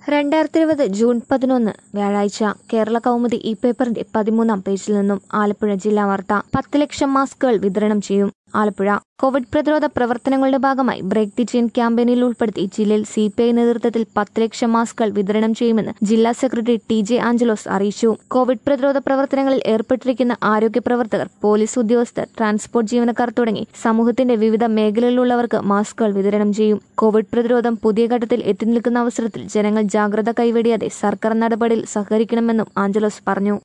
രണ്ടായിരത്തി ഇരുപത് ജൂൺ പതിനൊന്ന് വ്യാഴാഴ്ച കേരള കൗമുദി ഈ പേപ്പറിന്റെ പതിമൂന്നാം പേജിൽ നിന്നും ആലപ്പുഴ ജില്ലാ വാർത്ത പത്ത് ലക്ഷം മാസ്കുകൾ വിതരണം ചെയ്യും ആലപ്പുഴ കോവിഡ് പ്രതിരോധ പ്രവർത്തനങ്ങളുടെ ഭാഗമായി ബ്രേക്ക് ദി ചെയിൻ ക്യാമ്പയിനിൽ ഉൾപ്പെടുത്തി ജില്ലയിൽ സി പി ഐ നേതൃത്വത്തിൽ പത്ത് ലക്ഷം മാസ്കുകൾ വിതരണം ചെയ്യുമെന്ന് ജില്ലാ സെക്രട്ടറി ടി ജെ ആഞ്ചലോസ് അറിയിച്ചു കോവിഡ് പ്രതിരോധ പ്രവർത്തനങ്ങളിൽ ഏർപ്പെട്ടിരിക്കുന്ന ആരോഗ്യ പ്രവർത്തകർ പോലീസ് ഉദ്യോഗസ്ഥർ ട്രാൻസ്പോർട്ട് ജീവനക്കാർ തുടങ്ങി സമൂഹത്തിന്റെ വിവിധ മേഖലകളിലുള്ളവർക്ക് മാസ്കുകൾ വിതരണം ചെയ്യും കോവിഡ് പ്രതിരോധം പുതിയ ഘട്ടത്തിൽ എത്തി നിൽക്കുന്ന അവസരത്തിൽ ജനങ്ങൾ ജാഗ്രത കൈവെടിയാതെ സർക്കാർ നടപടിയിൽ സഹകരിക്കണമെന്നും ആഞ്ചലോസ് പറഞ്ഞു